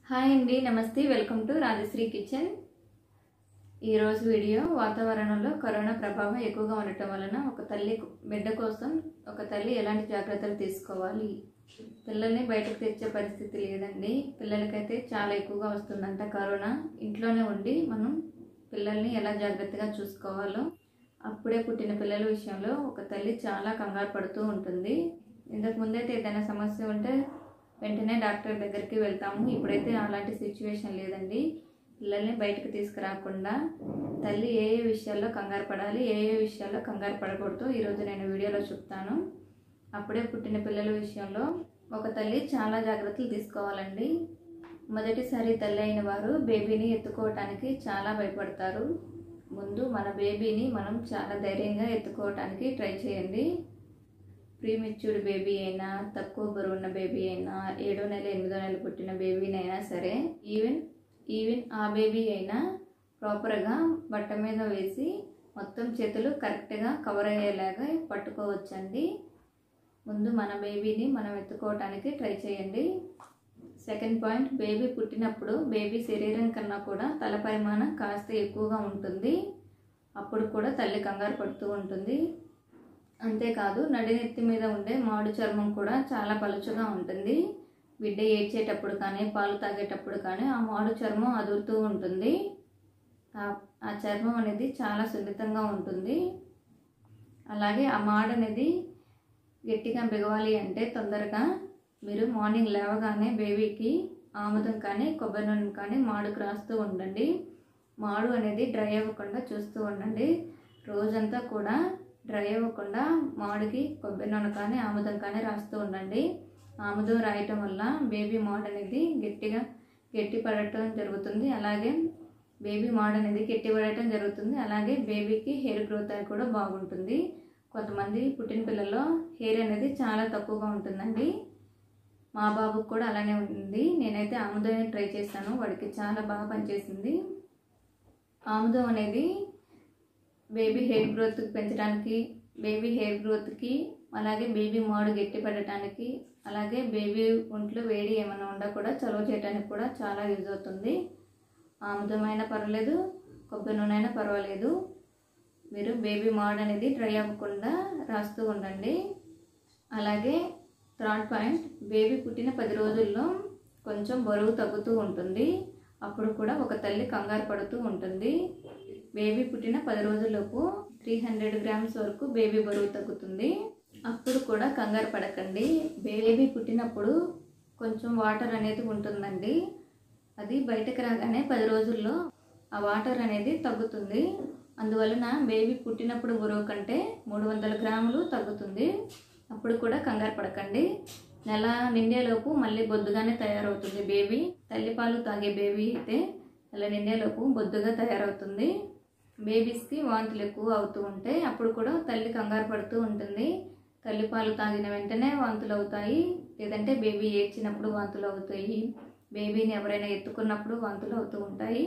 hi అండి నమస్తే welcome to Rajashree kitchen ఈరోజు వీడియో వాతావరణంలో కరోనా ప్రభావం ఎక్కువగా ఉండటం వలన ఒక తల్లి బిడ్డ కోసం ఒక తల్లి ఎలాంటి జాగ్రత్తలు తీసుకోవాలి పిల్లల్ని బయటకు తెచ్చే పరిస్థితి లేదండి పిల్లలకైతే చాలా ఎక్కువగా వస్తుందంట కరోనా ఇంట్లోనే ఉండి మనం పిల్లల్ని ఎలా జాగ్రత్తగా చూసుకోవాలో అప్పుడే పుట్టిన పిల్లల విషయంలో ఒక తల్లి చాలా కంగారు పడుతూ ఉంటుంది ఇంతకు ముందైతే ఏదైనా సమస్య ఉంటే వెంటనే డాక్టర్ దగ్గరికి వెళ్తాము ఇప్పుడైతే అలాంటి సిచ్యువేషన్ లేదండి పిల్లల్ని బయటకు తీసుకురాకుండా తల్లి ఏ ఏ విషయాల్లో కంగారు పడాలి ఏ ఏ విషయాల్లో కంగారు పడకూడదు ఈరోజు నేను వీడియోలో చెప్తాను అప్పుడే పుట్టిన పిల్లల విషయంలో ఒక తల్లి చాలా జాగ్రత్తలు తీసుకోవాలండి మొదటిసారి తల్లి అయిన వారు బేబీని ఎత్తుకోవటానికి చాలా భయపడతారు ముందు మన బేబీని మనం చాలా ధైర్యంగా ఎత్తుకోవటానికి ట్రై చేయండి ప్రీమిచ్యూర్డ్ బేబీ అయినా తక్కువ బరువు ఉన్న బేబీ అయినా ఏడో నెల ఎనిమిదో నెల పుట్టిన బేబీనైనా సరే ఈవెన్ ఈవెన్ ఆ బేబీ అయినా ప్రాపర్గా బట్ట మీద వేసి మొత్తం చేతులు కరెక్ట్గా కవర్ అయ్యేలాగా పట్టుకోవచ్చండి ముందు మన బేబీని మనం ఎత్తుకోవటానికి ట్రై చేయండి సెకండ్ పాయింట్ బేబీ పుట్టినప్పుడు బేబీ శరీరం కన్నా కూడా తల పరిమాణం కాస్త ఎక్కువగా ఉంటుంది అప్పుడు కూడా తల్లి కంగారు పడుతూ ఉంటుంది అంతేకాదు నడినెత్తి మీద ఉండే మాడు చర్మం కూడా చాలా పలుచగా ఉంటుంది బిడ్డ ఏడ్చేటప్పుడు కానీ పాలు తాగేటప్పుడు కానీ ఆ మాడు చర్మం అదురుతూ ఉంటుంది ఆ చర్మం అనేది చాలా సున్నితంగా ఉంటుంది అలాగే ఆ మాడు అనేది గట్టిగా బిగవాలి అంటే తొందరగా మీరు మార్నింగ్ లేవగానే బేబీకి ఆముదం కానీ కొబ్బరి నూనె కానీ మాడుకు రాస్తూ ఉండండి మాడు అనేది డ్రై అవ్వకుండా చూస్తూ ఉండండి రోజంతా కూడా డ్రై అవ్వకుండా మాడికి కొబ్బరి నూనె కానీ ఆముదం కానీ రాస్తూ ఉండండి ఆముదం రాయటం వల్ల బేబీ మాడ్ అనేది గట్టిగా గట్టి పడటం జరుగుతుంది అలాగే బేబీ మాడ్ అనేది గట్టి పడటం జరుగుతుంది అలాగే బేబీకి హెయిర్ గ్రోత్ అనేది కూడా బాగుంటుంది కొంతమంది పుట్టిన పిల్లల్లో హెయిర్ అనేది చాలా తక్కువగా ఉంటుందండి మా బాబుకు కూడా అలానే ఉంది నేనైతే ఆముదం ట్రై చేశాను వాడికి చాలా బాగా పనిచేసింది ఆముదం అనేది బేబీ హెయిర్ గ్రోత్ పెంచడానికి బేబీ హెయిర్ గ్రోత్కి అలాగే బేబీ మాడు గట్టి పడటానికి అలాగే బేబీ ఒంట్లో వేడి ఏమైనా ఉండా కూడా చలువ చేయడానికి కూడా చాలా యూజ్ అవుతుంది ఆముదమైనా పర్వాలేదు కొబ్బరి నూనె అయినా పర్వాలేదు మీరు బేబీ మాడ్ అనేది డ్రై అవ్వకుండా రాస్తూ ఉండండి అలాగే థర్డ్ పాయింట్ బేబీ పుట్టిన పది రోజుల్లో కొంచెం బరువు తగ్గుతూ ఉంటుంది అప్పుడు కూడా ఒక తల్లి కంగారు పడుతూ ఉంటుంది బేబీ పుట్టిన పది రోజుల్లోపు త్రీ హండ్రెడ్ గ్రామ్స్ వరకు బేబీ బరువు తగ్గుతుంది అప్పుడు కూడా కంగారు పడకండి బేబీ పుట్టినప్పుడు కొంచెం వాటర్ అనేది ఉంటుందండి అది బయటకు రాగానే పది రోజుల్లో ఆ వాటర్ అనేది తగ్గుతుంది అందువలన బేబీ పుట్టినప్పుడు బరువు కంటే మూడు వందల గ్రాములు తగ్గుతుంది అప్పుడు కూడా కంగారు పడకండి నెల నిండేలోపు మళ్ళీ బొద్దుగానే తయారవుతుంది బేబీ తల్లిపాలు తాగే బేబీ అయితే నెల నిండేలోపు బొద్దుగా తయారవుతుంది బేబీస్కి వాంతులు ఎక్కువ అవుతూ ఉంటాయి అప్పుడు కూడా తల్లి కంగారు పడుతూ ఉంటుంది తల్లిపాలు తాగిన వెంటనే వాంతులు అవుతాయి లేదంటే బేబీ ఏడ్చినప్పుడు వాంతులు అవుతాయి బేబీని ఎవరైనా ఎత్తుకున్నప్పుడు వాంతులు అవుతూ ఉంటాయి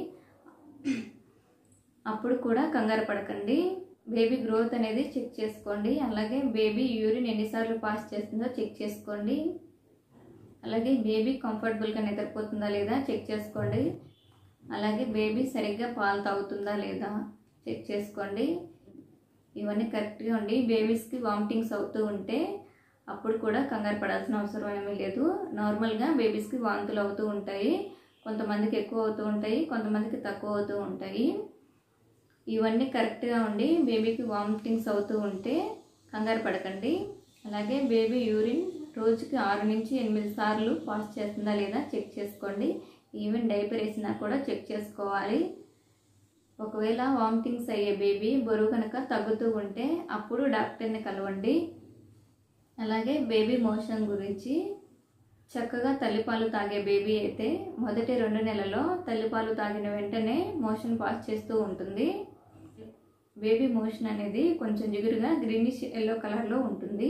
అప్పుడు కూడా కంగారు పడకండి బేబీ గ్రోత్ అనేది చెక్ చేసుకోండి అలాగే బేబీ యూరిన్ ఎన్నిసార్లు పాస్ చేస్తుందో చెక్ చేసుకోండి అలాగే బేబీ కంఫర్టబుల్గా నిద్రపోతుందా లేదా చెక్ చేసుకోండి అలాగే బేబీ సరిగ్గా పాలు తాగుతుందా లేదా చెక్ చేసుకోండి ఇవన్నీ కరెక్ట్గా ఉండి బేబీస్కి వామిటింగ్స్ అవుతూ ఉంటే అప్పుడు కూడా కంగారు పడాల్సిన అవసరం ఏమీ లేదు నార్మల్గా బేబీస్కి వాంతులు అవుతూ ఉంటాయి కొంతమందికి ఎక్కువ అవుతూ ఉంటాయి కొంతమందికి తక్కువ అవుతూ ఉంటాయి ఇవన్నీ కరెక్ట్గా ఉండి బేబీకి వామిటింగ్స్ అవుతూ ఉంటే కంగారు పడకండి అలాగే బేబీ యూరిన్ రోజుకి ఆరు నుంచి ఎనిమిది సార్లు పాస్ చేస్తుందా లేదా చెక్ చేసుకోండి ఈవెన్ డైపర్ వేసినా కూడా చెక్ చేసుకోవాలి ఒకవేళ వామిటింగ్స్ అయ్యే బేబీ బరువు కనుక తగ్గుతూ ఉంటే అప్పుడు డాక్టర్ని కలవండి అలాగే బేబీ మోషన్ గురించి చక్కగా తల్లిపాలు తాగే బేబీ అయితే మొదటి రెండు నెలలో తల్లిపాలు తాగిన వెంటనే మోషన్ పాస్ చేస్తూ ఉంటుంది బేబీ మోషన్ అనేది కొంచెం జిగురుగా గ్రీనిష్ ఎల్లో కలర్లో ఉంటుంది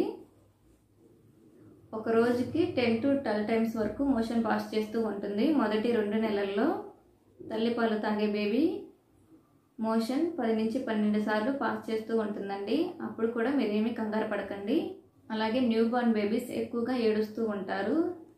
ఒక రోజుకి టెన్ టు ట్వెల్వ్ టైమ్స్ వరకు మోషన్ పాస్ చేస్తూ ఉంటుంది మొదటి రెండు నెలల్లో తల్లిపాలు తాగే బేబీ మోషన్ పది నుంచి పన్నెండు సార్లు పాస్ చేస్తూ ఉంటుందండి అప్పుడు కూడా మీరేమీ కంగారు పడకండి అలాగే న్యూ బార్న్ బేబీస్ ఎక్కువగా ఏడుస్తూ ఉంటారు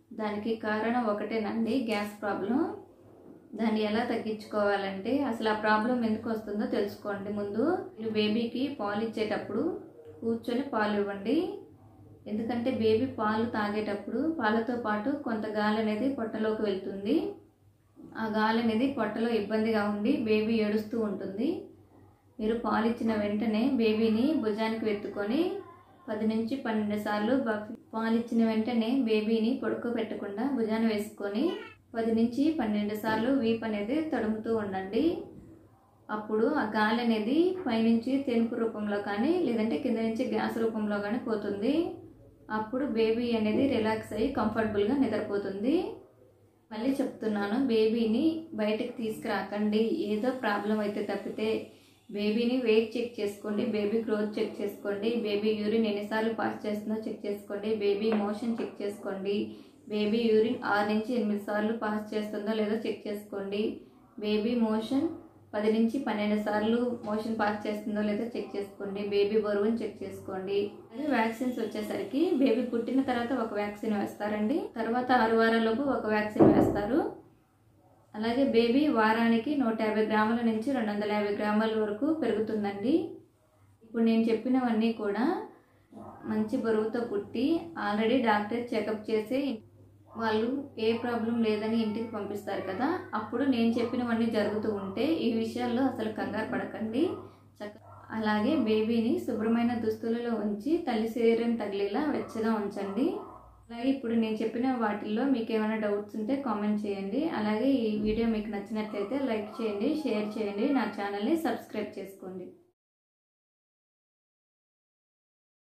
దానికి కారణం ఒకటేనండి గ్యాస్ ప్రాబ్లం దాన్ని ఎలా తగ్గించుకోవాలంటే అసలు ఆ ప్రాబ్లం ఎందుకు వస్తుందో తెలుసుకోండి ముందు మీరు బేబీకి పాలు ఇచ్చేటప్పుడు కూర్చొని పాలు ఇవ్వండి ఎందుకంటే బేబీ పాలు తాగేటప్పుడు పాలతో పాటు కొంత గాలి అనేది పొట్టలోకి వెళ్తుంది ఆ గాలి అనేది పొట్టలో ఇబ్బందిగా ఉండి బేబీ ఏడుస్తూ ఉంటుంది మీరు పాలు ఇచ్చిన వెంటనే బేబీని భుజానికి వెత్తుకొని పది నుంచి పన్నెండు సార్లు పాలు ఇచ్చిన వెంటనే బేబీని పడుకోబెట్టకుండా భుజాన వేసుకొని పది నుంచి పన్నెండు సార్లు వీప్ అనేది తడుముతూ ఉండండి అప్పుడు ఆ గాలి అనేది పైనుంచి తెనుపు రూపంలో కానీ లేదంటే కింద నుంచి గ్యాస్ రూపంలో కానీ పోతుంది అప్పుడు బేబీ అనేది రిలాక్స్ అయ్యి కంఫర్టబుల్గా నిద్రపోతుంది మళ్ళీ చెప్తున్నాను బేబీని బయటకు తీసుకురాకండి ఏదో ప్రాబ్లం అయితే తప్పితే బేబీని వెయిట్ చెక్ చేసుకోండి బేబీ గ్రోత్ చెక్ చేసుకోండి బేబీ యూరిన్ ఎన్నిసార్లు పాస్ చేస్తుందో చెక్ చేసుకోండి బేబీ మోషన్ చెక్ చేసుకోండి బేబీ యూరిన్ ఆరు నుంచి ఎనిమిది సార్లు పాస్ చేస్తుందో లేదో చెక్ చేసుకోండి బేబీ మోషన్ పది నుంచి పన్నెండు సార్లు మోషన్ పాస్ చేస్తుందో లేదో చెక్ చేసుకోండి బేబీ బరువుని చెక్ చేసుకోండి అదే వ్యాక్సిన్స్ వచ్చేసరికి బేబీ పుట్టిన తర్వాత ఒక వ్యాక్సిన్ వేస్తారండి తర్వాత ఆరు వారాలలోపు ఒక వ్యాక్సిన్ వేస్తారు అలాగే బేబీ వారానికి నూట యాభై గ్రాముల నుంచి రెండు వందల యాభై గ్రాముల వరకు పెరుగుతుందండి ఇప్పుడు నేను చెప్పినవన్నీ కూడా మంచి బరువుతో పుట్టి ఆల్రెడీ డాక్టర్ చెకప్ చేసి వాళ్ళు ఏ ప్రాబ్లం లేదని ఇంటికి పంపిస్తారు కదా అప్పుడు నేను చెప్పినవన్నీ జరుగుతూ ఉంటే ఈ విషయాల్లో అసలు కంగారు పడకండి చక్క అలాగే బేబీని శుభ్రమైన దుస్తులలో ఉంచి తల్లి శరీరం తగిలేలా వెచ్చగా ఉంచండి అలాగే ఇప్పుడు నేను చెప్పిన వాటిల్లో మీకు ఏమైనా డౌట్స్ ఉంటే కామెంట్ చేయండి అలాగే ఈ వీడియో మీకు నచ్చినట్లయితే లైక్ చేయండి షేర్ చేయండి నా ఛానల్ని సబ్స్క్రైబ్ చేసుకోండి